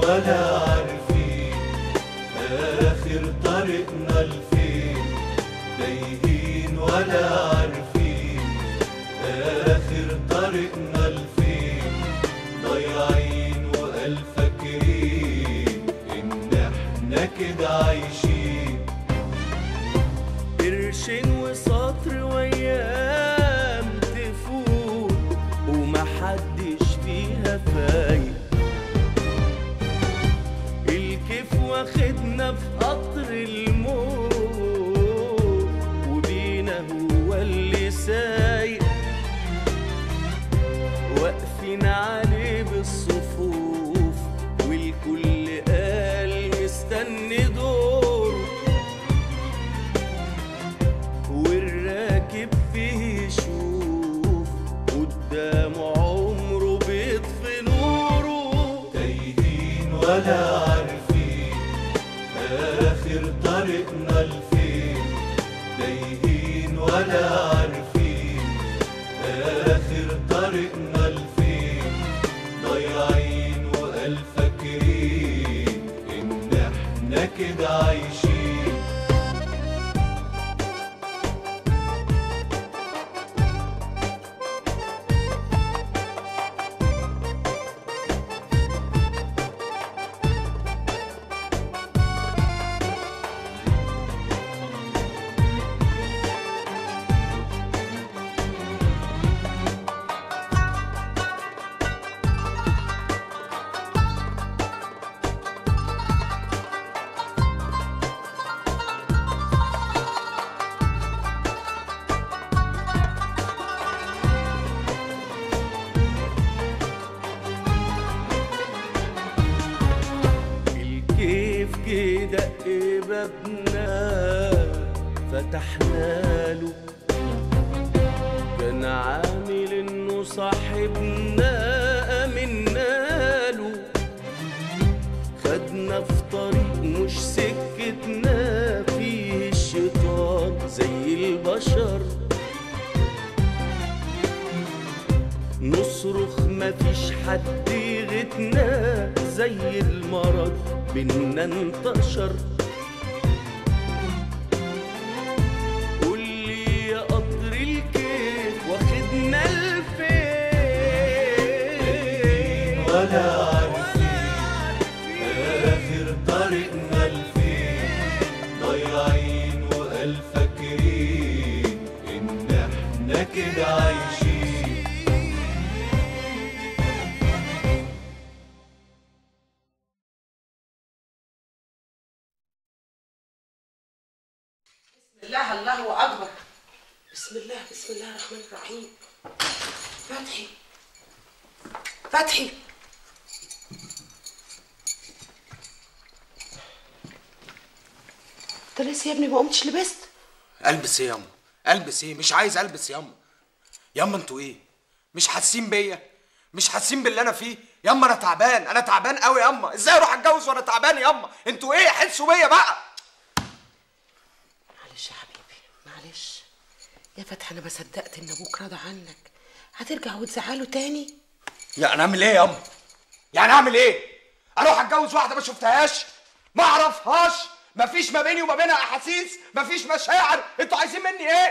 ولا عارفين آخر طريقنا لفين تايهين ولا عارفين آخر طريقنا لفين ضايعين وقال فاكرين إن إحنا كده عايشين قرشين وسطر وايام تفوت ومحدش فيها فايق الكيف واخدنا في قطر الموت وبينا هو اللي سايق واقفين عليه بالصفوف والكل قال مستني دوره والراكب فيه يشوف قدامه عمره بيطفي نوره تايهين ولا عارفين آخر طريقنا لفين تايهين ولا عارفين آخر طريقنا لفين ضايعين وقال فاكرين إن إحنا كده عايشين الكيف كده إيه بابنا فتحنا له كان عامل انه صاحبنا امنا له خدنا في طريق مش سكتنا فيه الشيطان زي البشر نصرخ مفيش حد يغتنا زي المرض بينا انتشر قول لي يا قطر الكيف واخدنا لفين ولا عارفين آخر طريقنا لفين ضايعين وقال فاكرين إن إحنا كده عايشين الله الله اكبر بسم الله بسم الله الرحمن الرحيم فتحي فتحي انت لسه يا ابني ما قمتش لبست البس ايه ياما البس ايه مش عايز البس ياما ياما انتوا ايه مش حاسين بيا مش حاسين باللي انا فيه ياما انا تعبان انا تعبان قوي ياما ازاي اروح اتجوز وانا تعبان ياما انتوا ايه حسوا بيا بقى معلش يا حبيبي معلش يا فتحي انا ما صدقت ان ابوك راضى عنك هترجع وتزعله تاني يعني اعمل ايه ياما يعني اعمل ايه اروح اتجوز واحده ما شفتهاش ما اعرفهاش مفيش ما بيني وما بينها احاسيس مفيش مشاعر انتوا عايزين مني ايه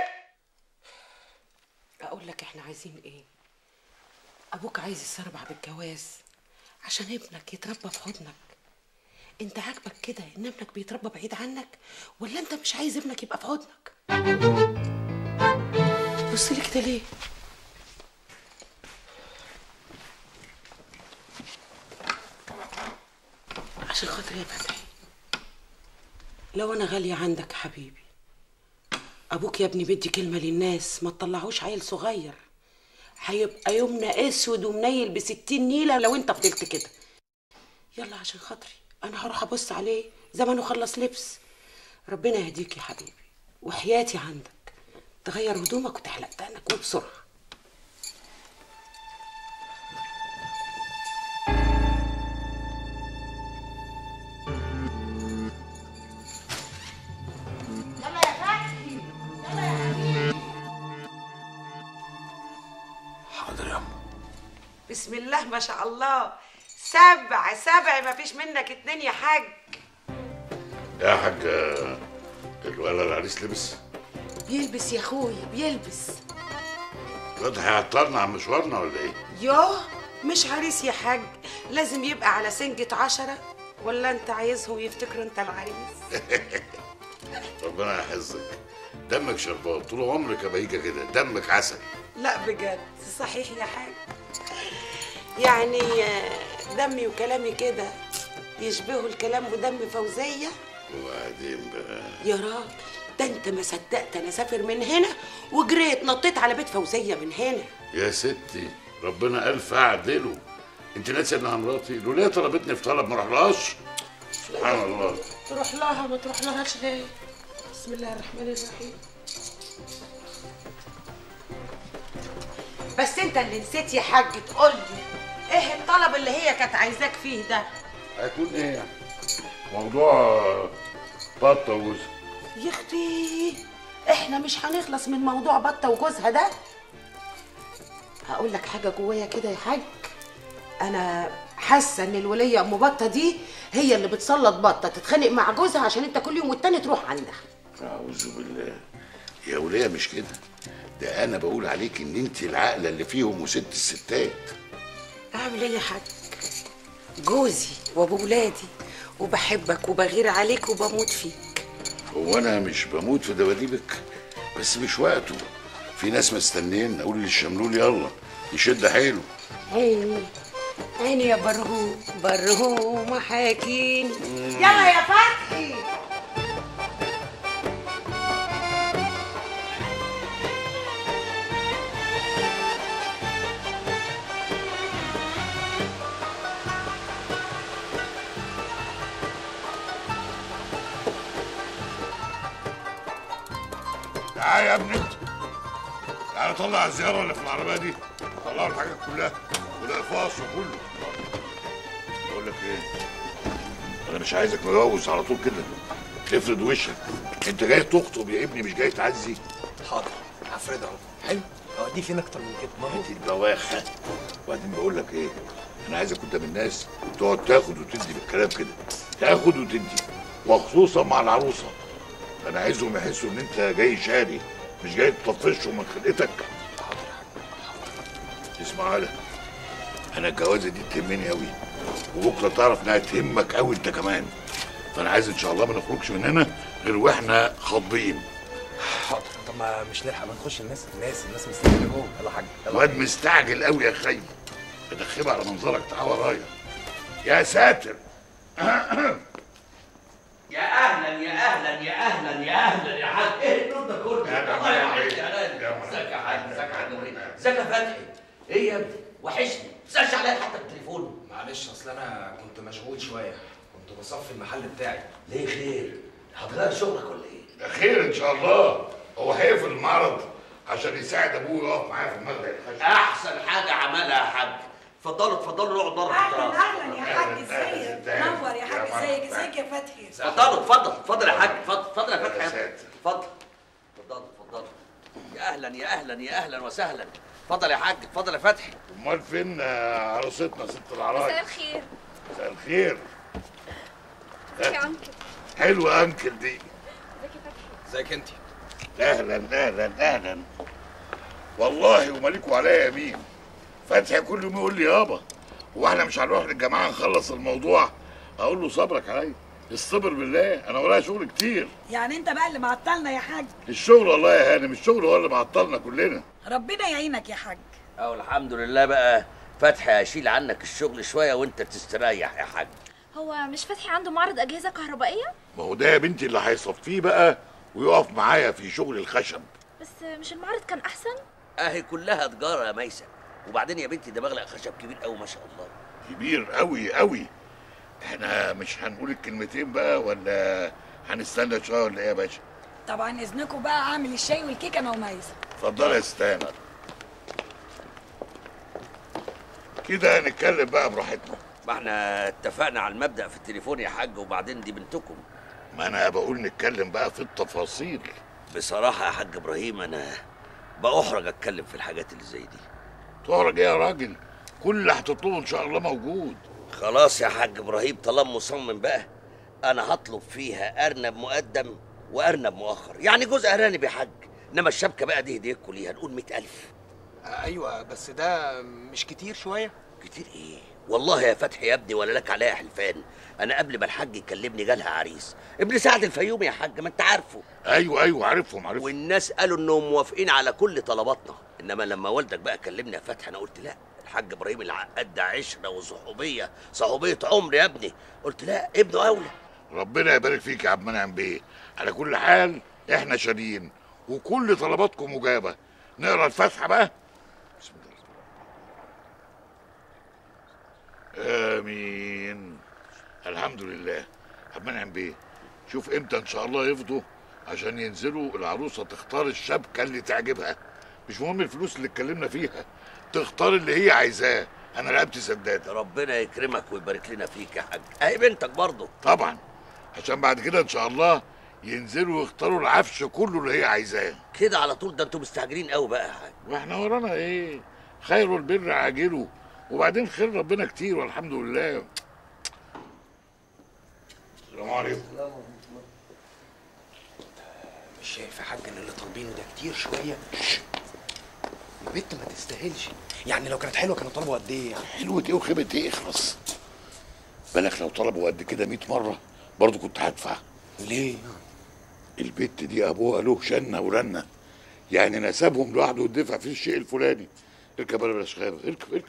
اقول لك احنا عايزين ايه ابوك عايز يسربع بالجواز عشان ابنك يتربى في حضنك انت عاجبك كده ان ابنك بيتربى بعيد عنك ولا انت مش عايز ابنك يبقى في حضنك بص لي كده ليه عشان خاطر يا فتحي لو انا غالية عندك يا حبيبي ابوك يا ابني بدي كلمة للناس ما تطلعوش عيل صغير هيبقى يومنا اسود ومنيل بستين نيلة لو انت فضلت كده يلا عشان خاطري انا هروح ابص عليه زمانه خلص لبس ربنا يهديك يا حبيبي وحياتي عندك تغير هدومك وتحلق دقنك وبسرعة حاضر ياما بسم الله ما شاء الله سبع سبع ما فيش منك اتنين يا حاج يا حاج الولد العريس لبس بيلبس يا اخويا بيلبس الواد هيعطلنا عن مشوارنا ولا ايه؟ يوه مش عريس يا حاج لازم يبقى على سنجة عشرة ولا انت عايزهم يفتكروا انت العريس ربنا يحفظك دمك شربات طول عمرك يا بهيجة كده دمك عسل لا بجد صحيح يا حاج يعني آه، دمي وكلامي كده يشبهوا الكلام ودم فوزية وبعدين بقى يا راجل ده انت ما صدقت انا اسافر من هنا وجريت نطيت على بيت فوزية من هنا يا ستي ربنا ألف أعدله انت ناسي انها مراتي لولا طلبتني في طلب ما رحلهاش سبحان الله تروح لها ما تروح لهاش ليه بسم الله الرحمن الرحيم بس انت اللي نسيت يا حاج تقول لي ايه الطلب اللي هي كانت عايزاك فيه ده هيكون ايه يعني؟ موضوع بطة وجوزها يا اختي احنا مش هنخلص من موضوع بطه وجوزها ده هقول لك حاجه جوايا كده يا حاج انا حاسه ان الوليه ام بطه دي هي اللي بتسلط بطه تتخانق مع جوزها عشان انت كل يوم والتاني تروح عندها أعوذ بالله يا ولية مش كده ده أنا بقول عليك إن أنت العقلة اللي فيهم وست الستات اعمل ايه يا حاج جوزي وابو ولادي وبحبك وبغير عليك وبموت فيك هو أنا مش بموت في دباديبك بس مش وقته في ناس مستنيين أقول للشملول يلا يشد حيله عيني عيني يا برهوم برهوم حاكيني يلا يا فتحي تعالى يا ابني انت تعالى طلع الزيارة اللي في العربية دي طلعوا الحاجات كلها والأقفاص وكله بقول لك ايه انا مش عايزك مجوز على طول كده تفرد وشك انت جاي تخطب يا ابني مش جاي تعزي حاضر هفرد اهو حلو اوديه فين اكتر من كده ما هو دي البواخة وبعدين بقول لك ايه انا عايزك قدام الناس تقعد تاخد وتدي بالكلام كده تاخد وتدي وخصوصا مع العروسه انا عايزهم يحسوا ان انت جاي شاري مش جاي تطفشهم من خلقتك اسمع على انا الجوازه دي تهمني قوي وبكره تعرف انها تهمك قوي انت كمان فانا عايز ان شاء الله ما نخرجش من هنا غير واحنا خاطبين حاضر طب ما مش نلحق ما نخش الناس الناس الناس مستنيه جوه يلا حاج يلا واد مستعجل قوي يا خي ادخبها على منظرك تعال ورايا يا ساتر يا اهلا يا اهلا يا اهلا يا اهلا يا حاج ايه النور ده كله يا الله مرحبا. يوحشني يا يا راجل مرحبا. ازيك يا حاج ازيك يا حاج نورين ازيك يا فتحي ايه يا ابني وحشني ما تسالش عليا حتى بالتليفون معلش اصل انا كنت مشغول شويه كنت بصفي المحل بتاعي ليه خير هتغير شغلك ولا ايه ده خير ان شاء الله هو هيقفل المعرض عشان يساعد ابوه يقف معاه في المخزن الخشب احسن حاجه عملها يا حاج اتفضلوا اتفضلوا نقعد بره في اهلا التراس اهلا يا حاج ازيك نور يا حاج ازيك ازيك يا فتحي اتفضلوا اتفضل اتفضل يا حاج اتفضل اتفضل يا فتحي يا يا ساتر. اتفضل اتفضل اتفضل يا اهلا يا اهلا يا اهلا وسهلا اتفضل يا حاج اتفضل يا فتحي امال فين آه، عروستنا ست مساء العرايس الخير مساء الخير ازيك يا انكل حلوه انكل دي ازيك يا فتحي ازيك انت اهلا اهلا اهلا والله ومالكوا عليا يمين فتحي كل يوم يقول لي يابا هو احنا مش هنروح للجماعه نخلص الموضوع اقول له صبرك عليا اصبر بالله انا ورايا شغل كتير يعني انت بقى اللي معطلنا يا حاج الشغل والله يا هانم الشغل هو اللي معطلنا كلنا ربنا يعينك يا حاج او الحمد لله بقى فتحي هشيل عنك الشغل شويه وانت تستريح يا حاج هو مش فتحي عنده معرض اجهزه كهربائيه ما هو ده يا بنتي اللي هيصفيه بقى ويقف معايا في شغل الخشب بس مش المعرض كان احسن اهي كلها تجاره يا ميسه وبعدين يا بنتي ده مغلق خشب كبير قوي ما شاء الله كبير قوي قوي احنا مش هنقول الكلمتين بقى ولا هنستنى شويه ولا ايه يا باشا طبعا اذنكم بقى اعمل الشاي والكيكه انا وميسه اتفضل يا ستان كده هنتكلم بقى براحتنا ما احنا اتفقنا على المبدا في التليفون يا حاج وبعدين دي بنتكم ما انا بقول نتكلم بقى في التفاصيل بصراحه يا حاج ابراهيم انا بأحرج اتكلم في الحاجات اللي زي دي تهرج ايه يا راجل كل اللي هتطلبه ان شاء الله موجود خلاص يا حاج ابراهيم طالما مصمم بقى انا هطلب فيها ارنب مقدم وارنب مؤخر يعني جزء ارانب يا حاج انما الشبكه بقى دي هديتكوا ليها نقول مئة ألف ايوه بس ده مش كتير شويه كتير ايه والله يا فتحي يا ابني ولا لك عليها حلفان انا قبل ما الحاج يكلمني جالها عريس ابن سعد الفيومي يا حاج ما انت عارفه ايوه ايوه عارفهم عارفهم والناس قالوا انهم موافقين على كل طلباتنا انما لما والدك بقى كلمني يا فتحي انا قلت لا الحاج ابراهيم العقاد ده عشره وصحوبيه صحوبيه عمر يا ابني قلت لا ابنه اولى ربنا يبارك فيك يا عبد المنعم بيه على كل حال احنا شادين وكل طلباتكم مجابه نقرا الفاتحه بقى بسم الله امين الحمد لله عبد المنعم بيه شوف امتى ان شاء الله يفضوا عشان ينزلوا العروسه تختار الشبكه اللي تعجبها مش مهم الفلوس اللي اتكلمنا فيها تختار اللي هي عايزاه انا رقبتي سداده ربنا يكرمك ويبارك لنا فيك يا حاج اهي بنتك برضه طبعا عشان بعد كده ان شاء الله ينزلوا يختاروا العفش كله اللي هي عايزاه كده على طول ده انتوا مستعجلين قوي بقى يا حاج واحنا ورانا ايه خير البر عاجله وبعدين خير ربنا كتير والحمد لله السلام عليكم مش شايف يا حاج ان اللي طالبينه ده كتير شويه البت ما تستاهلش يعني لو كانت حلوه كانوا طلبوا قد ايه يعني حلوة ايه وخيبة ايه اخلص بالك لو طلبوا قد كده 100 مرة برضه كنت هدفع ليه البت دي ابوها له شنة ورنة يعني نسبهم لوحده ودفع فيه الشيء الفلاني اركب يا بلاش غابة اركب اركب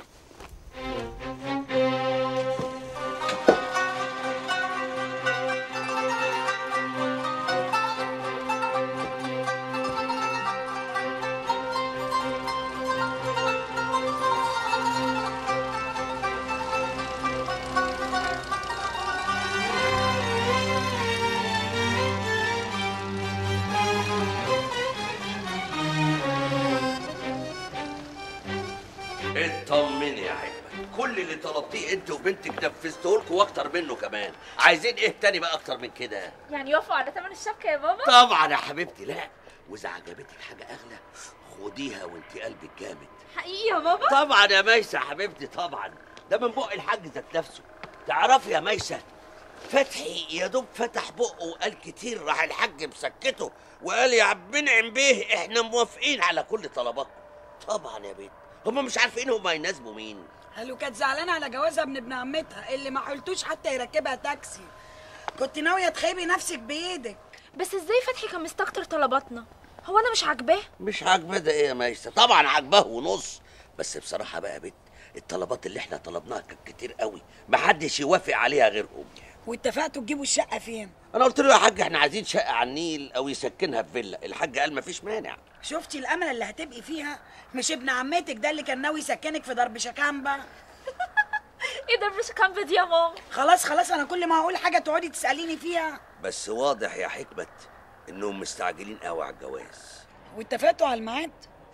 اطمني يا حكمة كل اللي طلبتيه انت وبنتك نفذته لكم واكتر منه كمان عايزين ايه تاني بقى اكتر من كده يعني يوافقوا على ثمن الشبكه يا بابا طبعا يا حبيبتي لا واذا عجبتك حاجه اغلى خديها وانت قلبك جامد حقيقي يا بابا طبعا يا ميسة حبيبتي طبعا ده من بق الحاج ذات نفسه تعرفي يا ميسة فتحي يا دوب فتح بقه وقال كتير راح الحاج مسكته وقال يا عبد منعم بيه احنا موافقين على كل طلباتكم طبعا يا بنت هم مش عارفين هم يناسبوا مين قالوا كانت زعلانه على جوازها من ابن عمتها اللي ما حلتوش حتى يركبها تاكسي كنت ناويه تخيبي نفسك بايدك بس ازاي فتحي كان مستكتر طلباتنا هو انا مش عاجباه مش عاجباه ده ايه يا ميسة طبعا عاجباه ونص بس بصراحة بقى يا بنت الطلبات اللي احنا طلبناها كانت كتير قوي محدش يوافق عليها غيرهم واتفقتوا تجيبوا الشقه فين انا قلت له يا حاج احنا عايزين شقه على النيل او يسكنها في فيلا الحاج قال مفيش مانع شفتي الامل اللي هتبقي فيها مش ابن عمتك ده اللي كان ناوي يسكنك في درب شكامبا ايه ده مش كان بدي يا ماما خلاص خلاص انا كل ما هقول حاجه تقعدي تساليني فيها بس واضح يا حكمة انهم مستعجلين قوي على الجواز واتفقتوا على الميعاد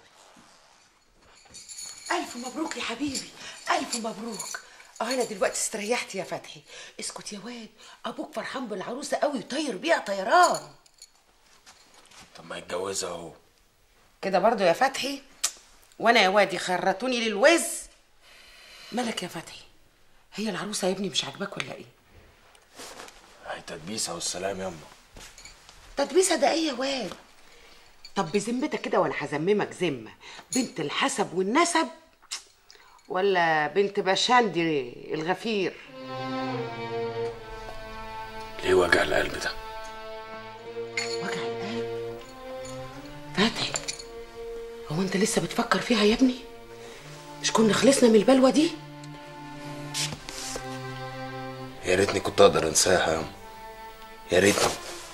ألف مبروك يا حبيبي ألف مبروك اه أنا دلوقتي استريحت يا فتحي اسكت يا واد أبوك فرحان بالعروسة قوي وطاير بيها طيران طب ما يتجوزها اهو كده برضو يا فتحي وأنا يا واد يخرطوني للوز مالك يا فتحي هي العروسة يا ابني مش عاجباك ولا إيه؟ هاي تدبيسه والسلام ياما تدبيسة ده إيه يا واد؟ طب بذمتك كده وأنا هذممك ذمة بنت الحسب والنسب ولا بنت بشاندي الغفير؟ ليه وجع القلب ده وجع القلب فتحي هو انت لسه بتفكر فيها يا ابني مش كنا خلصنا من البلوه دي يا ريتني كنت اقدر انساها ياما يا ريتني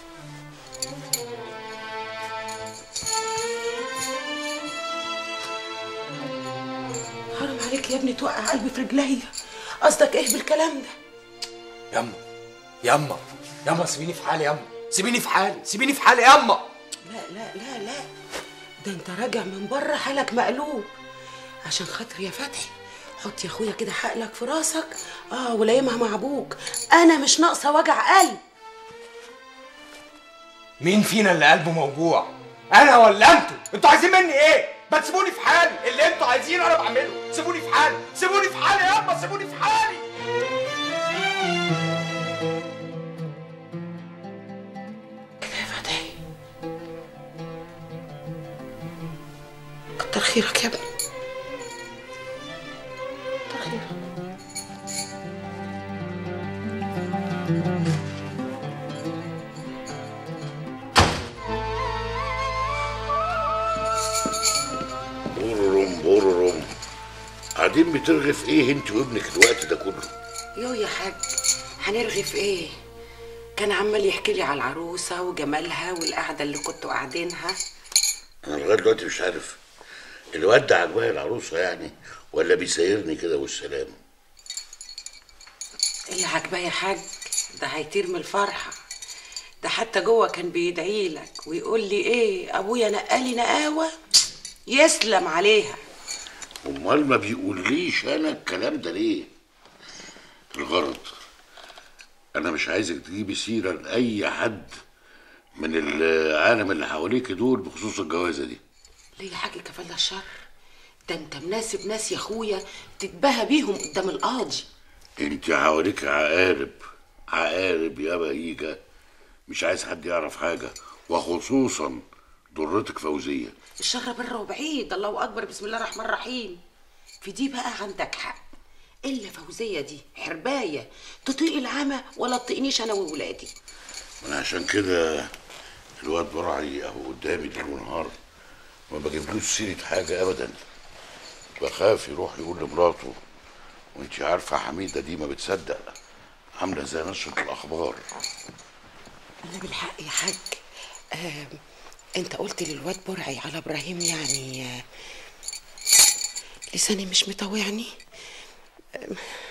حرام عليك يا ابني توقع قلبي في رجليا قصدك ايه بالكلام ده ياما ياما ياما سيبيني في حالي ياما سيبيني في حالي سيبيني في حالي ياما لا لا لا لا ده انت راجع من بره حالك مقلوب عشان خاطر يا فتحي حط يا اخويا كده حقلك في راسك اه ولايمها مع ابوك انا مش ناقصه وجع قلب مين فينا اللي قلبه موجوع انا ولا انتوا انتوا عايزين مني ايه ما تسيبوني في حالي اللي انتوا عايزينه انا بعمله سيبوني في حالي سيبوني في حالي ياما سيبوني في حالي خيرك يا ابني كتر خيرك بورروم بورروم قاعدين بترغي في ايه انت وابنك الوقت ده كله يو يا حاج هنرغي في ايه كان عمال يحكي لي على العروسه وجمالها والقعده اللي كنتوا قاعدينها انا لغايه دلوقتي مش عارف الواد ده عجباه العروسه يعني ولا بيسيرني كده والسلام اللي عاجباه يا حاج ده هيطير من الفرحه ده حتى جوه كان بيدعي لك ويقول لي ايه ابويا نقالي نقاوه يسلم عليها امال ما بيقوليش انا الكلام ده ليه الغرض انا مش عايزك تجيبي سيره لاي حد من العالم اللي حواليك دول بخصوص الجوازه دي ليه يا حاج كفالة الشر ده انت مناسب ناس يا اخويا تتباهى بيهم قدام القاضي انت حواليك عقارب عقارب يا بهيجة مش عايز حد يعرف حاجة وخصوصا ضرتك فوزية الشر بره وبعيد الله اكبر بسم الله الرحمن الرحيم في دي بقى عندك حق الا فوزيه دي حربايه تطيق العمى ولا تطيقنيش انا وولادي انا عشان كده الواد برعي اهو قدامي ليل ونهار ما بجيبلوش سيرة حاجة ابدا بخاف يروح يقول لمراته وانت عارفة حميدة دي ما بتصدق عاملة زي نشرة الأخبار انا بالحق يا حاج آه انت قلت للواد برعي على ابراهيم يعني آه لساني مش مطوعني آه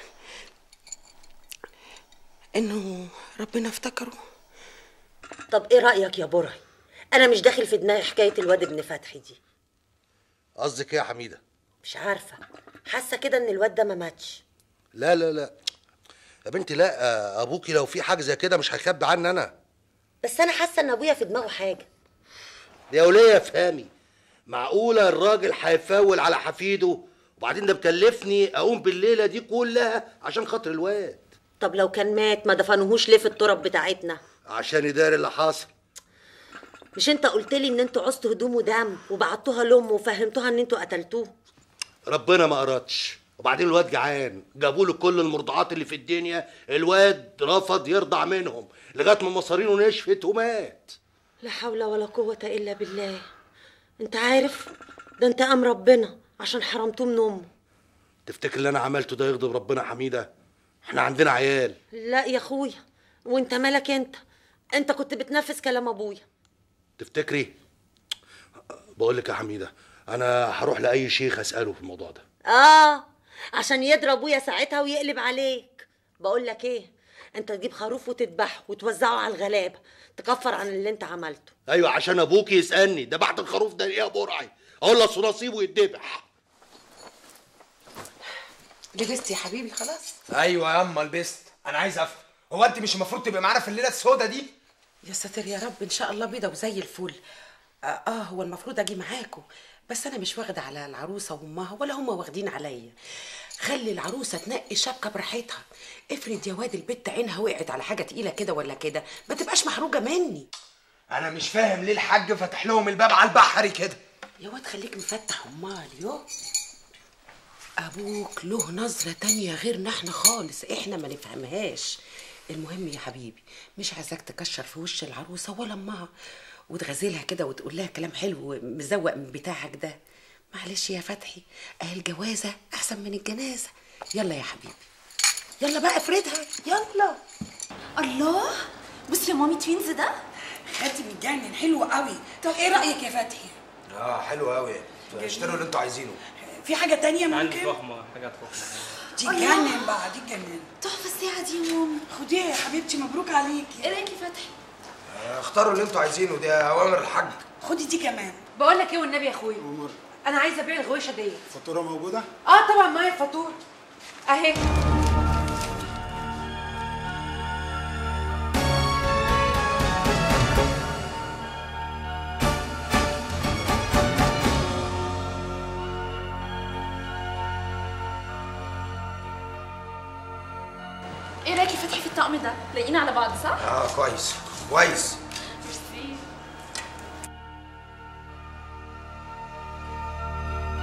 انه ربنا افتكره طب ايه رأيك يا برعي انا مش داخل في دماغي حكاية الواد ابن فتحي دي قصدك ايه يا حميده مش عارفة حاسة كده ان الواد ده ما ماتش لا لا لا يا بنتي لا آه، ابوكي لو في حاجه زي كده مش هيخبي عني انا بس انا حاسة ان ابويا في دماغه حاجة يا وليه يا فهمي معقوله الراجل هيفول على حفيده وبعدين ده مكلفني اقوم بالليله دي كلها عشان خاطر الواد طب لو كان مات ما دفنوهوش ليه في التراب بتاعتنا عشان يداري اللي حاصل مش انت قلت لي ان انتوا عوزتوا هدوم ودم وبعتوها لامه وفهمتوها ان انتوا قتلتوه ربنا ما قراتش وبعدين الواد جعان جابوا له كل المرضعات اللي في الدنيا الواد رفض يرضع منهم لغايه ما مصارينه نشفت ومات لا حول ولا قوة الا بالله انت عارف ده انتقام ربنا عشان حرمتوه من امه تفتكر اللي انا عملته ده يغضب ربنا حميده احنا عندنا عيال لا يا اخويا وانت مالك انت انت كنت بتنفذ كلام ابويا تفتكري بقول لك يا حميده انا هروح لاي شيخ اساله في الموضوع ده اه عشان يضرب ابويا ساعتها ويقلب عليك بقول لك ايه انت تجيب خروف وتذبحه وتوزعه على الغلابه تكفر عن اللي انت عملته ايوه عشان ابوك يسالني ده بعد الخروف ده ايه يا برعي اقول له أصل نصيبه يتذبح لبست يا حبيبي خلاص ايوه ياما لبست انا عايز افهم هو انت مش المفروض تبقى معانا في الليله السوداء دي يا ساتر يا رب ان شاء الله بيضه وزي الفل آه, اه هو المفروض اجي معاكم بس انا مش واخده على العروسه وامها ولا هما واخدين عليا خلي العروسه تنقي شبكه براحتها افرض يا واد البت عينها وقعت على حاجه تقيله كده ولا كده ما تبقاش محروجه مني انا مش فاهم ليه الحاج فتح لهم الباب على البحري كده يا واد خليك مفتح امال يو ابوك له نظره تانية غيرنا احنا خالص احنا ما نفهمهاش المهم يا حبيبي مش عايزاك تكشر في وش العروسه ولا امها وتغازلها كده وتقول لها كلام حلو مزوق من بتاعك ده معلش يا فتحي اهي الجوازه احسن من الجنازه يلا يا حبيبي يلا بقى افردها يلا الله بصي يا مامي توينز ده خالتي متجنن حلو قوي طب ايه رايك يا فتحي اه حلو قوي اشتروا اللي انتوا عايزينه في حاجه تانية عندي ممكن فخمة حاجات فخمة دي تجنن بقى دي تجنن تحفه الساعه دي يا مامي خديها يا حبيبتي مبروك عليكي ايه رايك يا فتحي آه، اختاروا اللي انتوا عايزينه دي اوامر الحاج خدي دي كمان بقول لك ايه والنبي يا اخويا انا عايزه ابيع الغويشه ديت فاتوره موجوده اه طبعا معايا الفاتوره اهي ايه رايك يا فتحي في الطقم ده لاقيين على بعض صح اه كويس كويس ميرسي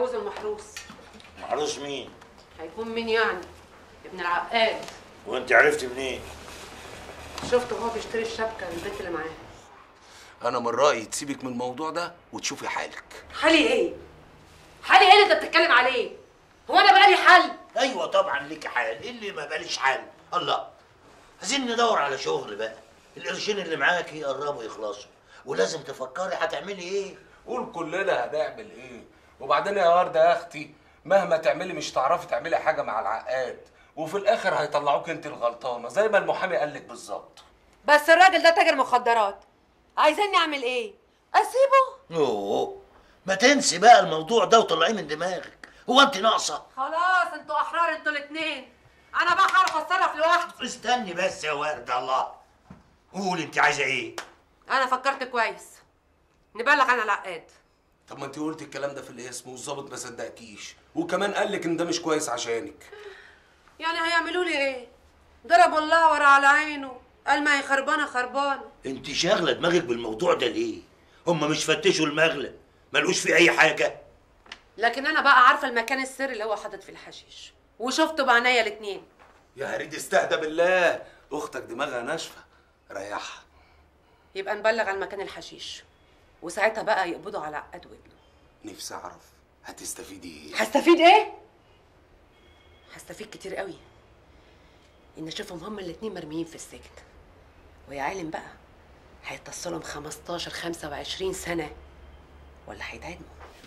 هيجوزوا المحروس محروس مين هيكون مين يعني ابن العقاد وانت عرفتي منين شفته وهو بيشتري الشبكه البنت اللي معاه انا من رايي تسيبك من الموضوع ده وتشوفي حالك حالي ايه حالي ايه اللي انت بتتكلم عليه هو انا بقى لي حل ايوه طبعا ليك حال ايه اللي ما باليش حال الله عايزين ندور على شغل بقى القرشين اللي معاكي يقربوا يخلصوا ولازم تفكري هتعملي ايه قول كلنا هنعمل ايه وبعدين يا ورده يا اختي مهما تعملي مش هتعرفي تعملي حاجه مع العقاد وفي الاخر هيطلعوك انت الغلطانه زي ما المحامي قال لك بالظبط بس الراجل ده تاجر مخدرات عايزيني اعمل ايه اسيبه اوه ما تنسي بقى الموضوع ده وطلعيه من دماغك هو انت ناقصه خلاص انتوا احرار انتوا الاثنين انا بقى هعرف اتصرف لوحدي استني بس يا ورده الله قولي انت عايزه ايه انا فكرت كويس نبلغ عن العقاد طب ما انت قلتي الكلام ده في الاسم والظابط ما صدقكيش وكمان قال لك ان ده مش كويس عشانك يعني هيعملوا لي ايه ضربوا الله ورا على عينه قال ما هي خربانه خربانه انت شاغله دماغك بالموضوع ده ليه هم مش فتشوا المغلب ملقوش فيه اي حاجه لكن انا بقى عارفه المكان السري اللي هو حاطط فيه الحشيش وشفته بعينيا الاتنين يا هريد استهدى بالله اختك دماغها ناشفه ريحها يبقى نبلغ عن مكان الحشيش وساعتها بقى يقبضوا على عقاد وابنه نفسي اعرف هتستفيدي ايه هستفيد ايه هستفيد كتير قوي ان اشوفهم هما الاتنين مرميين في السجن ويا عالم بقى هيتصلهم 15 25 سنه ولا هيتعدموا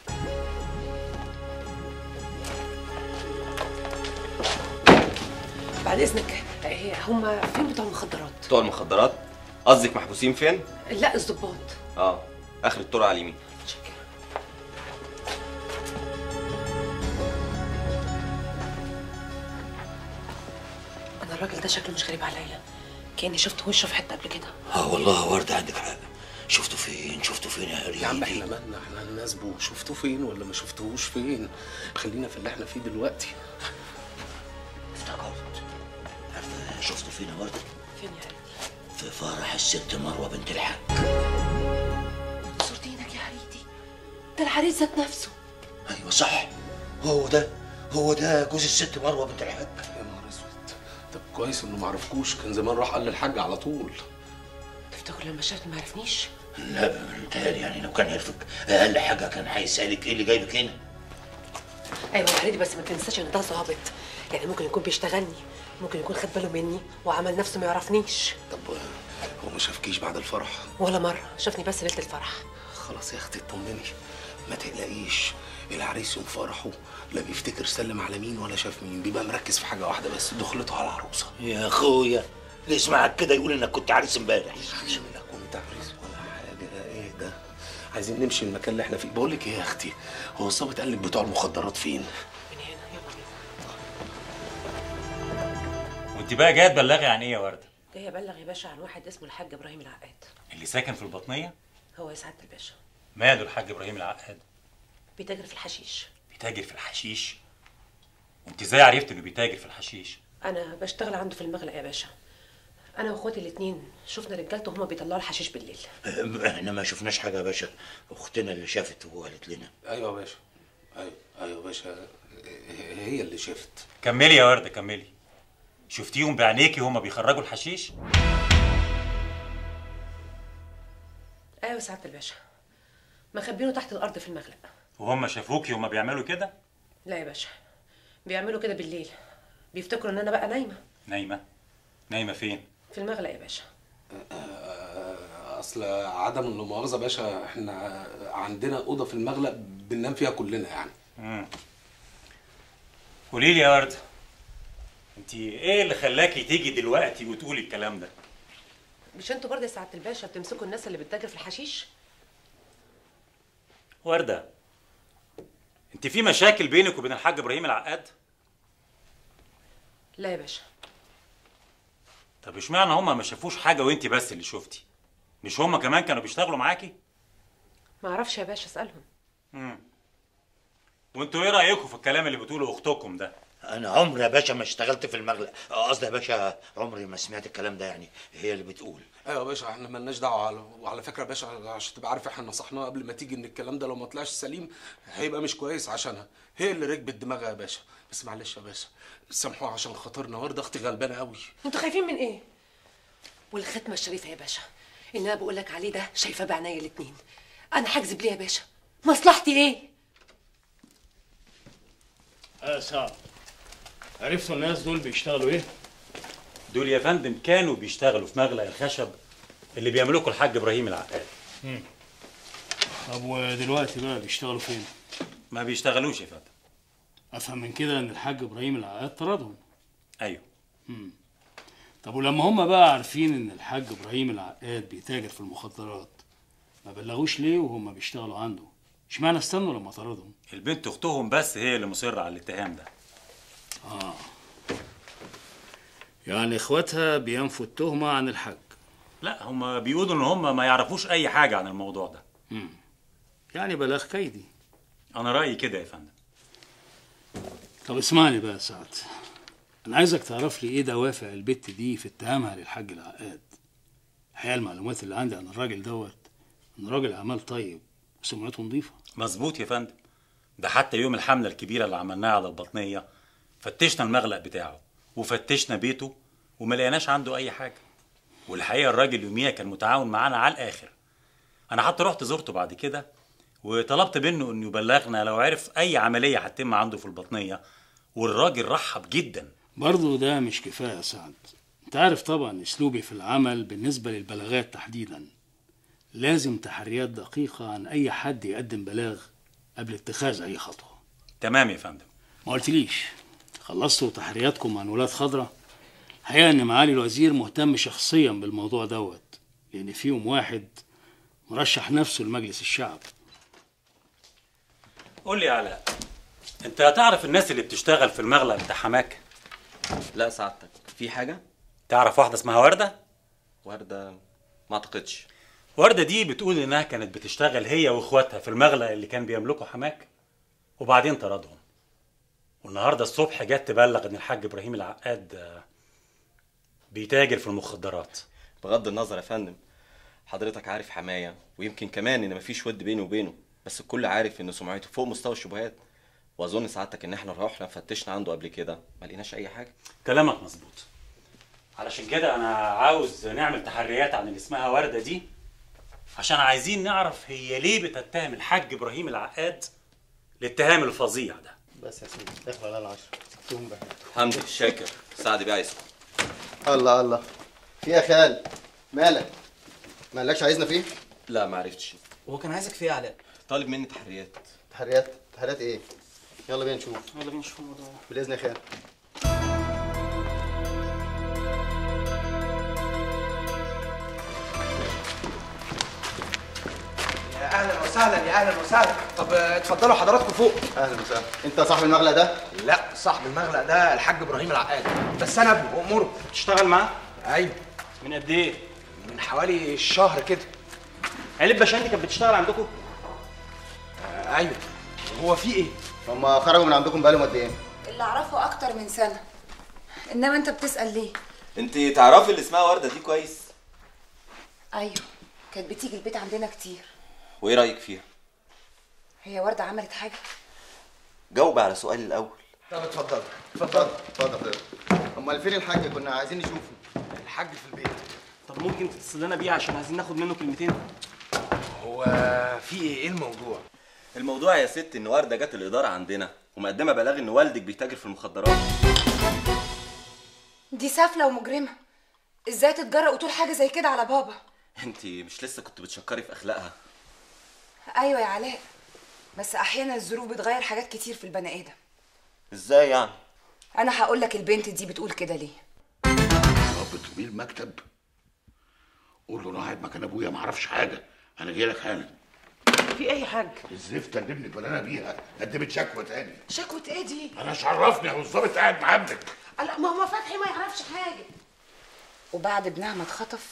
بعد اذنك هي هما فين بتوع المخدرات بتوع المخدرات قصدك محبوسين فين لا الظباط اه اخر الطرق على اليمين انا الراجل ده شكله مش غريب عليا كاني شفت وشه في حته قبل كده اه والله ورده عندك حق شفتوا فين شفتوا فين يا هريدي يا عم احنا مالنا احنا هنناسبه شفتوه فين ولا ما شفتوهوش فين خلينا في اللي احنا فيه دلوقتي افتكرت عارفه شفتوا فين يا ورده فين يا هريدي في فرح الست مروه بنت الحاج صورتينك يا هريدي ده العريس ذات نفسه ايوه صح هو ده هو ده جوز الست مروه بنت الحاج يا نهار اسود طب كويس انه ما عرفكوش كان زمان راح قال للحاج على طول تفتكر لما شافني ما عرفنيش لا متهيألي يعني لو كان يعرفك اقل حاجه كان هيسالك ايه اللي جايبك هنا ايوه يا هريدي بس ما تنساش ان ده ظابط يعني ممكن يكون بيشتغلني ممكن يكون خد باله مني وعمل نفسه ما يعرفنيش طب هو ما شافكيش بعد الفرح ولا مره شافني بس ليله الفرح خلاص يا اختي اطمني ما تقلقيش العريس يوم فرحه لا بيفتكر سلم على مين ولا شاف مين بيبقى مركز في حاجه واحده بس دخلته على العروسه يا اخويا اللي يسمعك كده يقول انك كنت عريس امبارح لا كنت عريس ولا حاجه ايه ده عايزين نمشي من المكان اللي احنا فيه بقول لك ايه يا اختي هو الظابط قال لك بتوع المخدرات فين وانت بقى جايه تبلغي عن ايه يا ورده جاي ابلغ يا باشا عن واحد اسمه الحاج ابراهيم العقاد اللي ساكن في البطنيه هو يا سعاده الباشا ماله الحاج ابراهيم العقاد بيتاجر في الحشيش بيتاجر في الحشيش وانت ازاي عرفت انه بيتاجر في الحشيش انا بشتغل عنده في المغلق يا باشا انا واخواتي الاثنين شفنا رجالته هما بيطلعوا الحشيش بالليل احنا ما شفناش حاجه يا باشا اختنا اللي شافت وقالت لنا ايوه يا باشا ايوه ايوه يا باشا هي اللي شافت كملي يا ورده كملي شفتيهم بعينيكي هما بيخرجوا الحشيش ايوه سعاده الباشا مخبينه تحت الارض في المغلق وهم شافوكي هما بيعملوا كده لا يا باشا بيعملوا كده بالليل بيفتكروا ان انا بقى نايمه نايمه نايمه فين في المغلق يا باشا اصل عدم المؤاخذه يا باشا احنا عندنا اوضه في المغلق بننام فيها كلنا يعني امم قولي لي يا ورده انت ايه اللي خلاكي تيجي دلوقتي وتقولي الكلام ده مش انتوا برضه يا سعاده الباشا بتمسكوا الناس اللي بتتاجر في الحشيش ورده انت في مشاكل بينك وبين الحاج ابراهيم العقاد لا يا باشا طب اشمعنى هما ما شافوش حاجه وانت بس اللي شفتي مش هما كمان كانوا بيشتغلوا معاكي ما اعرفش يا باشا اسالهم امم وانتوا ايه رايكم في الكلام اللي بتقوله اختكم ده انا عمري يا باشا ما اشتغلت في المغلق قصدي يا باشا عمري ما سمعت الكلام ده يعني هي اللي بتقول ايوه يا باشا احنا مالناش دعوه على... وعلى فكره يا باشا عشان تبقى عارف احنا نصحناها قبل ما تيجي ان الكلام ده لو ما طلعش سليم هيبقى مش كويس عشانها هي اللي ركبت دماغها يا باشا بس معلش يا باشا سامحوها عشان خاطرنا ورده اختي غلبانه قوي انتوا خايفين من ايه والختمه الشريفه يا باشا اللي انا بقول لك عليه ده شايفاه بعينيا الاتنين انا هكذب ليه يا باشا مصلحتي ايه اه سعد عرفتوا الناس دول بيشتغلوا ايه؟ دول يا فندم كانوا بيشتغلوا في مغلق الخشب اللي بيملكه الحاج ابراهيم العقاد مم. طب ودلوقتي بقى بيشتغلوا فين؟ ما بيشتغلوش يا فندم افهم من كده ان الحاج ابراهيم العقاد طردهم ايوه مم. طب ولما هم بقى عارفين ان الحاج ابراهيم العقاد بيتاجر في المخدرات ما بلغوش ليه وهم بيشتغلوا عنده اشمعنى استنوا لما طردهم البنت اختهم بس هي اللي مصره على الاتهام ده اه يعني اخواتها بينفوا التهمه عن الحاج لا هم بيقولوا ان هم ما يعرفوش اي حاجه عن الموضوع ده مم. يعني بلاغ كيدي انا رايي كده يا فندم طب اسمعني بقى يا سعد انا عايزك تعرف لي ايه دوافع البت دي في اتهامها للحاج العقاد الحقيقه المعلومات اللي عندي عن الراجل دوت انه راجل اعمال طيب وسمعته نظيفه مظبوط يا فندم ده حتى يوم الحمله الكبيره اللي عملناها على البطنيه فتشنا المغلق بتاعه وفتشنا بيته وما لقيناش عنده اي حاجه والحقيقه الراجل يوميها كان متعاون معانا على الاخر انا حتى رحت زرته بعد كده وطلبت منه انه يبلغنا لو عرف اي عمليه هتتم عنده في البطنيه والراجل رحب جدا برضه ده مش كفايه يا سعد انت عارف طبعا اسلوبي في العمل بالنسبه للبلاغات تحديدا لازم تحريات دقيقه عن اي حد يقدم بلاغ قبل اتخاذ اي خطوه تمام يا فندم ما قلتليش خلصتوا تحرياتكم عن ولاد خضرة الحقيقة إن معالي الوزير مهتم شخصيا بالموضوع دوت لأن فيهم واحد مرشح نفسه لمجلس الشعب قول لي يا علاء انت هتعرف الناس اللي بتشتغل في المغلق بتاع حماك لا سعادتك في حاجه تعرف واحده اسمها ورده ورده ما اعتقدش ورده دي بتقول انها كانت بتشتغل هي واخواتها في المغلق اللي كان بيملكه حماك وبعدين طردهم والنهارده الصبح جت تبلغ ان الحاج ابراهيم العقاد آه، بيتاجر في المخدرات بغض النظر يا فندم حضرتك عارف حمايه ويمكن كمان ان مفيش ود بيني وبينه بس الكل عارف ان سمعته فوق مستوى الشبهات واظن سعادتك ان احنا رحنا فتشنا عنده قبل كده ما لقيناش اي حاجه كلامك مظبوط علشان كده انا عاوز نعمل تحريات عن اللي اسمها ورده دي عشان عايزين نعرف هي ليه بتتهم الحاج ابراهيم العقاد الاتهام الفظيع ده بس يا سيدي اخلع على العشرة سكتهم بقى حمدي شاكر سعد بيه عايزكم الله الله في يا خال مالك مالكش عايزنا فيه لا ما عرفتش هو كان عايزك في ايه يا علاء طالب مني تحريات تحريات تحريات ايه يلا بينا نشوف يلا بينا نشوف الموضوع باذن يا خال يا اهلا وسهلا يا اهلا وسهلا طب آه، اتفضلوا حضراتكم فوق اهلا وسهلا انت صاحب المغلق ده لا صاحب المغلق ده الحاج ابراهيم العقاد بس انا ابنه وامره تشتغل معاه ايوه من قد ايه من حوالي شهر كده علب بشندي كانت بتشتغل عندكم آه، ايوه هو في ايه هم خرجوا من عندكم بقالهم قد ايه اللي اعرفه اكتر من سنه انما انت بتسال ليه انت تعرفي اللي اسمها ورده دي كويس ايوه كانت بتيجي البيت عندنا كتير وايه رايك فيها هي ورده عملت حاجه جاوب على سؤالي الاول طب اتفضل اتفضل اتفضل اتفضل امال فين الحاج كنا عايزين نشوفه الحاج في البيت طب ممكن تتصل لنا بيه عشان عايزين ناخد منه كلمتين هو في ايه ايه الموضوع الموضوع يا ست ان ورده جت الاداره عندنا ومقدمه بلاغ ان والدك بيتاجر في المخدرات دي سافله ومجرمه ازاي تتجرأ وتقول حاجه زي كده على بابا انت مش لسه كنت بتشكري في اخلاقها ايوه يا علاء بس احيانا الظروف بتغير حاجات كتير في البني ادم ازاي يعني انا هقول لك البنت دي بتقول كده ليه رب تميل المكتب قول له انا قاعد مكان ابويا ما اعرفش حاجه انا جاي لك حالا في اي حاجه الزفته اللي ابنك ولا انا بيها قدمت شكوى تاني شكوى ايه دي انا مش عرفني هو الظابط قاعد مع ابنك لا ما هو فتحي ما يعرفش حاجه وبعد ابنها ما اتخطف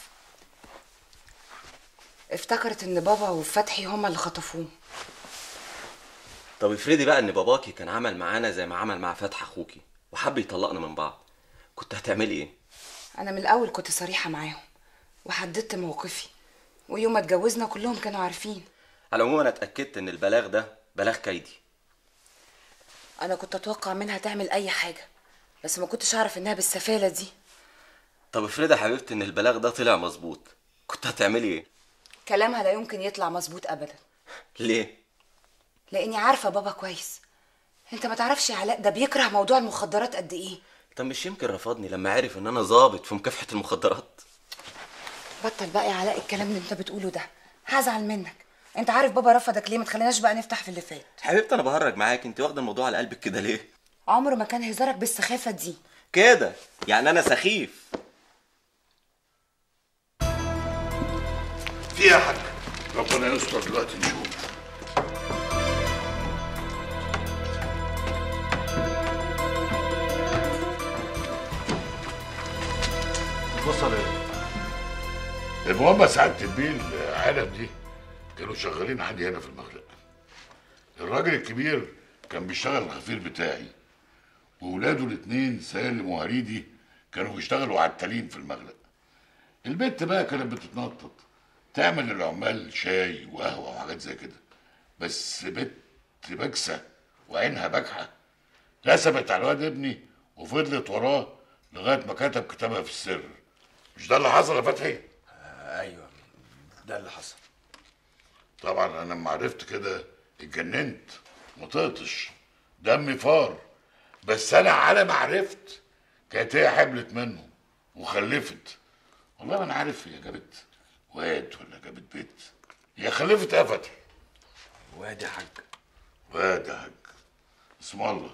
افتكرت ان بابا وفتحي هما اللي خطفوه طب افرضي بقى ان باباكي كان عمل معانا زي ما عمل مع فتح اخوكي وحب يطلقنا من بعض كنت هتعملي ايه انا من الاول كنت صريحه معاهم وحددت موقفي ويوم ما اتجوزنا كلهم كانوا عارفين على العموم انا اتاكدت ان البلاغ ده بلاغ كيدي انا كنت اتوقع منها تعمل اي حاجه بس ما كنتش اعرف انها بالسفاله دي طب افرضي يا حبيبتي ان البلاغ ده طلع مظبوط كنت هتعملي ايه كلامها لا يمكن يطلع مظبوط ابدا ليه لاني عارفه بابا كويس انت ما تعرفش يا علاء ده بيكره موضوع المخدرات قد ايه طب مش يمكن رفضني لما عرف ان انا ظابط في مكافحه المخدرات بطل بقى يا علاء الكلام اللي انت بتقوله ده هزعل منك انت عارف بابا رفضك ليه ما تخليناش بقى نفتح في اللي فات حبيبتي انا بهرج معاك انت واخده الموضوع على قلبك كده ليه عمره ما كان هزارك بالسخافه دي كده يعني انا سخيف في إيه يا حاج ربنا يستر دلوقتي نشوف بص على ايه المهم سعادة البيه العالم دي كانوا شغالين عندي هنا في المخلق الراجل الكبير كان بيشتغل الغفير بتاعي وولاده الاتنين سالم وهريدي كانوا بيشتغلوا عتالين في المخلق البت بقى كانت بتتنطط تعمل للعمال شاي وقهوة وحاجات زي كده بس بنت بكسة وعينها بجحة رسمت على الواد ابني وفضلت وراه لغاية ما كتب كتابها في السر مش ده اللي حصل يا فتحي؟ ايوه ده اللي حصل طبعا انا لما عرفت كده اتجننت ما طقتش دمي فار بس انا على ما عرفت كانت هي حبلت منه وخلفت والله ما انا عارف هي جابت واد ولا جابت بيت هي خلفت ايه يا فتحي واد يا حاج واد يا حاج اسم الله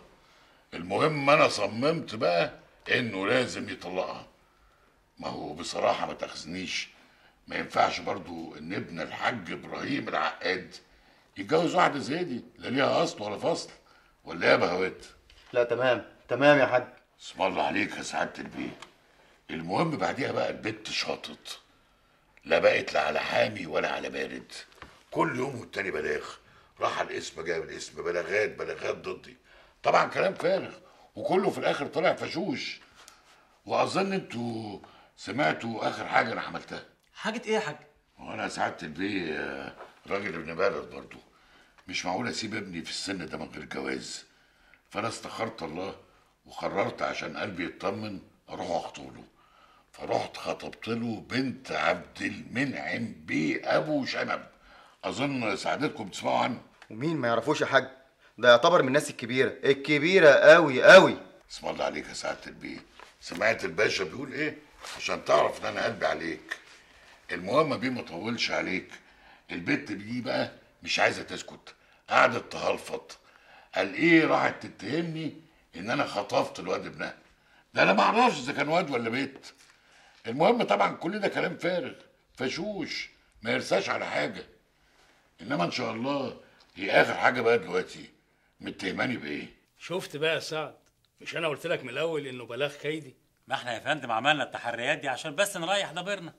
المهم انا صممت بقى انه لازم يطلقها ما هو بصراحه ما تاخذنيش ما ينفعش برضو ان ابن الحاج ابراهيم العقاد يتجوز واحده زي دي لا ليها اصل ولا فصل ولا ايه يا بهوات لا تمام تمام يا حاج اسم الله عليك يا سعاده البيه المهم بعديها بقى البت شاطت لا بقت لا على حامي ولا على بارد كل يوم والتاني بلاغ راح على الاسم جايب الاسم بلاغات بلاغات ضدي طبعا كلام فارغ وكله في الاخر طلع فشوش واظن انتوا سمعتوا اخر حاجه انا عملتها حاجه ايه يا حاج وانا سعاده البيه آه، راجل ابن بلد برضو مش معقول اسيب ابني في السن ده من غير جواز فانا استخرت الله وقررت عشان قلبي يطمن اروح اخطبه فرحت خطبت له بنت عبد المنعم بيه ابو شنب اظن سعادتكم تسمعوا عنه ومين ما يعرفوش يا حاج ده يعتبر من الناس الكبيره الكبيره قوي قوي اسم الله عليك يا سعاده البيه سمعت الباشا بيقول ايه عشان تعرف ان انا قلبي عليك المهم بيه ما طولش عليك البت دي بقى مش عايزه تسكت قعدت تهلفط قال ايه راحت تتهمني ان انا خطفت الواد ابنها ده انا ما اعرفش اذا كان واد ولا بنت المهم طبعا كل ده كلام فارغ فشوش ما يرساش على حاجه انما ان شاء الله هي اخر حاجه بقى دلوقتي متهماني بايه شفت بقى يا سعد مش انا قلت لك من الاول انه بلاغ كيدي ما احنا يا فندم عملنا التحريات دي عشان بس نريح ضميرنا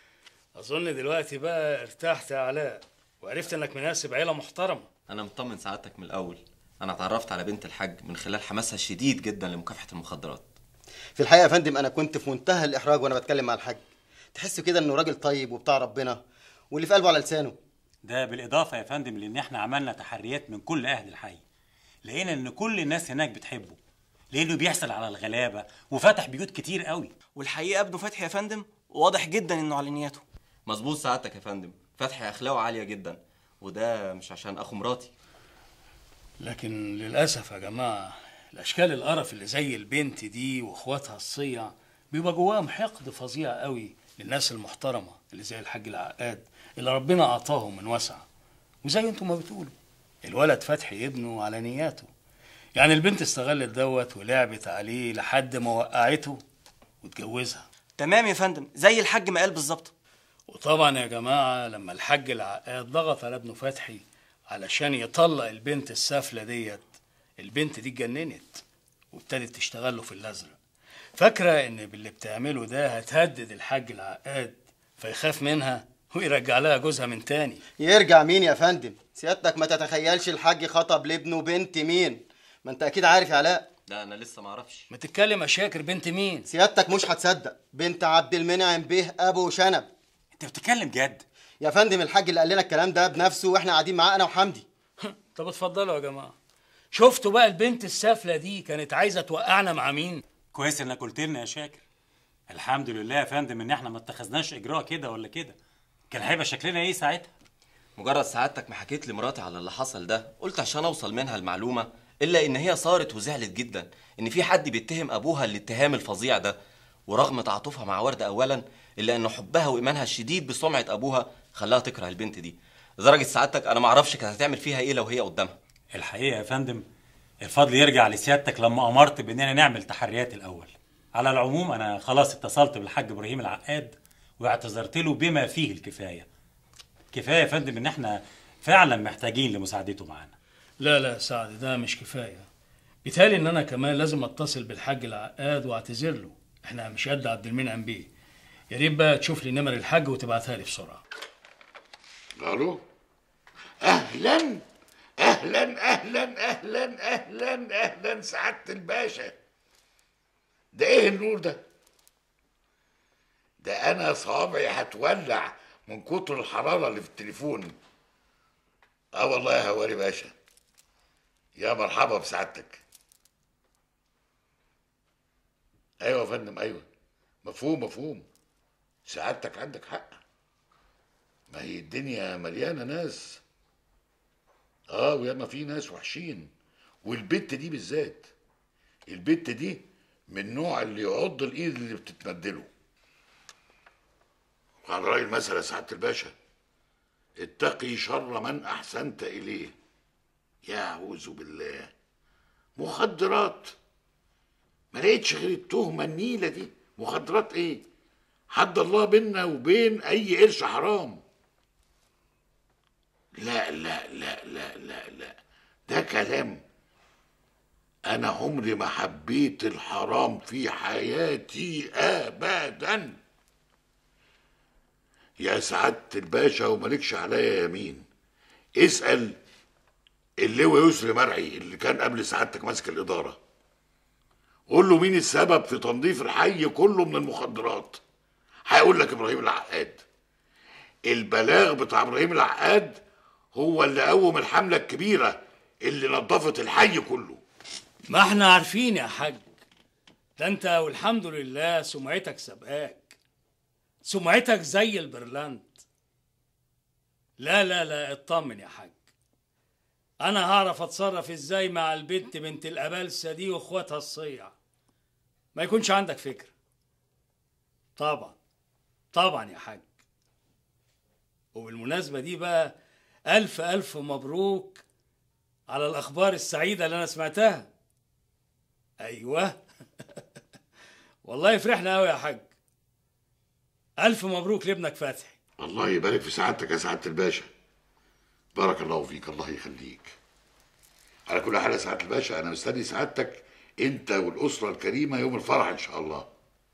اظن دلوقتي بقى ارتحت يا علاء وعرفت انك مناسب عيله محترمه انا مطمن سعادتك من الاول انا اتعرفت على بنت الحاج من خلال حماسها الشديد جدا لمكافحه المخدرات في الحقيقه يا فندم انا كنت في منتهى الاحراج وانا بتكلم مع الحاج تحس كده انه راجل طيب وبتاع ربنا واللي في قلبه على لسانه ده بالاضافه يا فندم لان احنا عملنا تحريات من كل اهل الحي لقينا ان كل الناس هناك بتحبه لانه بيحصل على الغلابه وفتح بيوت كتير قوي والحقيقه ابنه فتحي يا فندم واضح جدا انه على نياته مظبوط سعادتك يا فندم فتحي اخلاقه عاليه جدا وده مش عشان اخو مراتي لكن للاسف يا جماعه الاشكال القرف اللي زي البنت دي واخواتها الصيع بيبقى جواهم حقد فظيع قوي للناس المحترمه اللي زي الحاج العقاد اللي ربنا اعطاهم من وسع وزي انتم ما بتقولوا الولد فتحي ابنه على نياته يعني البنت استغلت دوت ولعبت عليه لحد ما وقعته واتجوزها تمام يا فندم زي الحاج ما قال بالظبط وطبعا يا جماعة لما الحاج العقاد ضغط على ابنه فتحي علشان يطلق البنت السافلة ديت البنت دي اتجننت وابتدت تشتغل له في الأزرق فاكرة إن باللي بتعمله ده هتهدد الحاج العقاد فيخاف منها ويرجع لها جوزها من تاني يرجع مين يا فندم سيادتك ما تتخيلش الحاج خطب لابنه بنت مين ما انت اكيد عارف يا علاء لا انا لسه ما اعرفش ما تتكلم يا شاكر بنت مين سيادتك مش هتصدق بنت عبد المنعم بيه ابو شنب انت بتتكلم جد يا فندم الحاج اللي قال لنا الكلام ده بنفسه واحنا قاعدين معاه انا وحمدي طب اتفضلوا يا جماعه شفتوا بقى البنت السافله دي كانت عايزه توقعنا مع مين كويس انك قلت لنا يا شاكر الحمد لله يا فندم ان احنا ما اتخذناش اجراء كده ولا كده كان هيبقى شكلنا ايه ساعتها مجرد سعادتك ما حكيت لمراتي على اللي حصل ده قلت عشان اوصل منها المعلومه الا ان هي صارت وزعلت جدا ان في حد بيتهم ابوها الاتهام الفظيع ده ورغم تعاطفها مع ورده اولا الا ان حبها وايمانها الشديد بسمعه ابوها خلاها تكره البنت دي لدرجه سعادتك انا ما اعرفش كانت هتعمل فيها ايه لو هي قدامها الحقيقه يا فندم الفضل يرجع لسيادتك لما امرت باننا نعمل تحريات الاول على العموم انا خلاص اتصلت بالحاج ابراهيم العقاد واعتذرت له بما فيه الكفايه كفايه يا فندم ان احنا فعلا محتاجين لمساعدته معانا لا لا سعد ده مش كفايه بيتهيألي ان انا كمان لازم اتصل بالحاج العقاد واعتذر له احنا مش قد عبد المنعم بيه يا ريت بقى تشوف لي نمر الحاج وتبعتها لي بسرعه الو اهلا اهلا اهلا اهلا اهلا اهلا سعاده الباشا ده ايه النور ده ده انا صوابعي هتولع من كتر الحراره اللي في التليفون اه والله يا هواري باشا يا مرحبا بسعادتك ايوه يا فندم ايوه مفهوم مفهوم سعادتك عندك حق ما هي الدنيا مليانه ناس اه وياما في ناس وحشين والبت دي بالذات البت دي من النوع اللي يعض الايد اللي بتتمدله وعلى راي المثل يا سعاده الباشا اتقي شر من احسنت اليه يا اعوذ بالله مخدرات ما لقيتش غير التهمه النيله دي مخدرات ايه حد الله بينا وبين اي قرش حرام لا لا لا لا لا لا ده كلام انا عمري ما حبيت الحرام في حياتي ابدا يا سعادة الباشا ومالكش عليا يمين اسأل اللواء يسري مرعي اللي كان قبل سعادتك ماسك الإدارة قول له مين السبب في تنظيف الحي كله من المخدرات هيقول لك إبراهيم العقاد البلاغ بتاع إبراهيم العقاد هو اللي قوم الحملة الكبيرة اللي نظفت الحي كله ما احنا عارفين يا حاج ده انت والحمد لله سمعتك سبقاك سمعتك زي البرلنت لا لا لا اطمن يا حاج انا هعرف اتصرف ازاي مع البنت بنت الابلسه دي واخواتها الصيع ما يكونش عندك فكره طبعا طبعا يا حاج وبالمناسبه دي بقى الف الف مبروك على الاخبار السعيده اللي انا سمعتها ايوه والله فرحنا قوي يا حاج الف مبروك لابنك فتحي الله يبارك في سعادتك يا سعادة الباشا بارك الله فيك الله يخليك على كل حال يا سعادة الباشا أنا مستني سعادتك أنت والأسرة الكريمة يوم الفرح إن شاء الله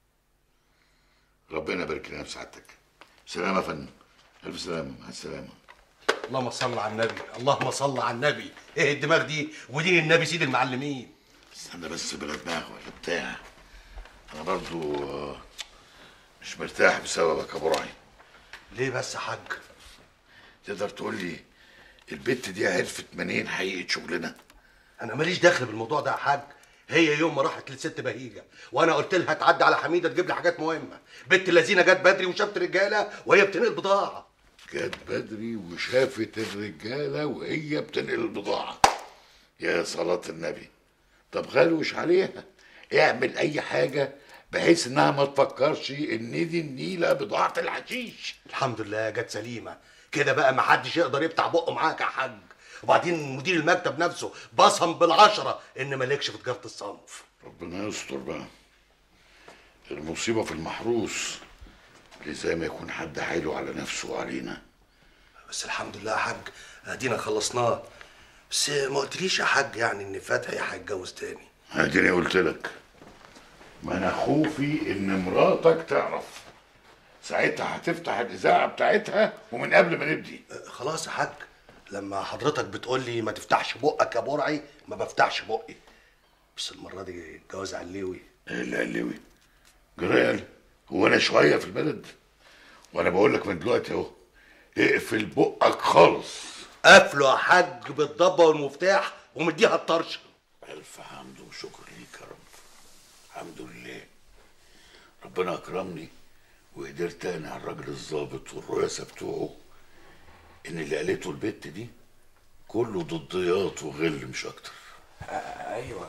ربنا يبارك لنا في سعادتك سلام يا فندم ألف سلامة مع السلامة اللهم صل على النبي اللهم صل على النبي ايه الدماغ دي ودين النبي سيد المعلمين استنى بس بلا دماغ ولا بتاع أنا برضو آه، مش مرتاح بسببك يا أبو راعي ليه بس يا حاج تقدر تقول لي البت دي عرفت منين حقيقة شغلنا انا ماليش دخل بالموضوع ده يا حاج هي يوم ما راحت للست بهيجه وانا قلت لها تعدي على حميده تجيب لي حاجات مهمه بنت اللذينه جت بدري وشافت رجاله وهي بتنقل بضاعه جت بدري وشافت الرجالة وهي بتنقل البضاعة يا صلاة النبي طب غلوش عليها اعمل أي حاجة بحيث إنها ما تفكرش إن دي النيلة بضاعة الحشيش الحمد لله جت سليمه كده بقى ما حدش يقدر يفتح بقه معاك يا حاج وبعدين مدير المكتب نفسه بصم بالعشره ان مالكش في تجاره الصنف ربنا يستر بقى المصيبة في المحروس اللي زي ما يكون حد حايله على نفسه وعلينا بس الحمد لله يا حاج ادينا خلصناه بس ما قلتليش يا حاج يعني ان فتحي هيتجوز تاني اديني قلت لك ما انا خوفي ان مراتك تعرف ساعتها هتفتح الاذاعه بتاعتها ومن قبل ما نبدي خلاص يا حاج لما حضرتك بتقول لي ما تفتحش بقك يا برعي ما بفتحش بقي بس المره دي الجواز علوي ايه اللي علوي جرال هو انا شويه في البلد وانا بقول لك من دلوقتي اهو اقفل بقك خالص قافله يا حاج بالضبه والمفتاح ومديها الطرشه الف حمد وشكر ليك يا رب الحمد لله ربنا اكرمني وقدرت اقنع الراجل الظابط والرؤساء بتوعه ان اللي قالته البت دي كله ضديات وغل مش اكتر ايوه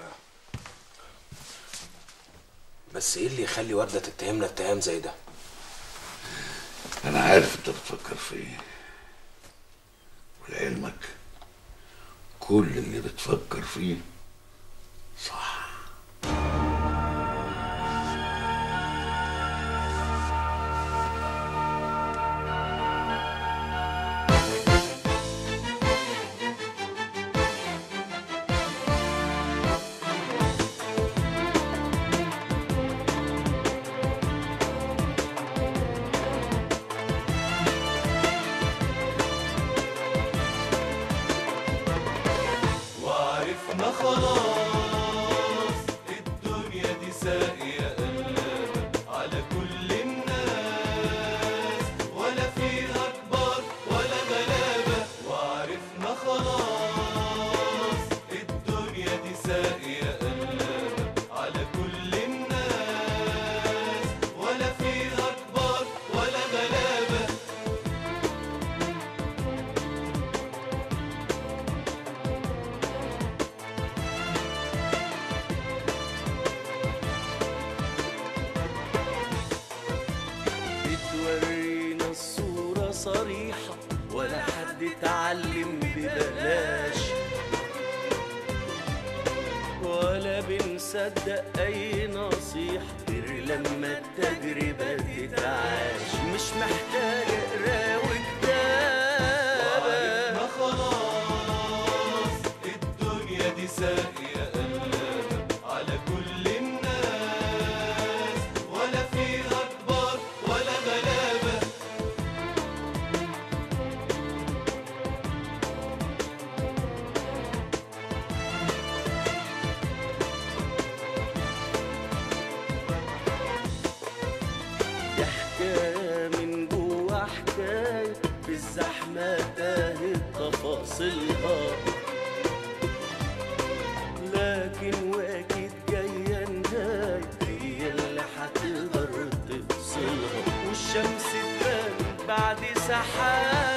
بس ايه اللي يخلي ورده تتهمنا اتهام زي ده انا عارف انت بتفكر في ايه ولعلمك كل اللي بتفكر فيه صح وعرفنا خلاص الدنيا دي ساقية قلابة على كل الناس ولا فيها كبار ولا غلابة وعرفنا خلاص الدنيا دي ساقية قلابة على كل الناس ولا فيها كبار ولا غلابة بتورينا الصورة صريحة ولا حد اتعلم ببلاش ولا بنصدق أي نصيحة غير لما التجربة تتعاش مش محتاجة قراءة وكتابة وعرفنا خلاص الدنيا دي ساقية قلابة على كل الناس ولا فيها كبار ولا غلابة دي حكاية من جوا حكاية في الزحمة تاهت تفاصيلها لكن واكيد جاية نهاية هي اللي هتقدر تفصلها والشمس تبان بعد سحاب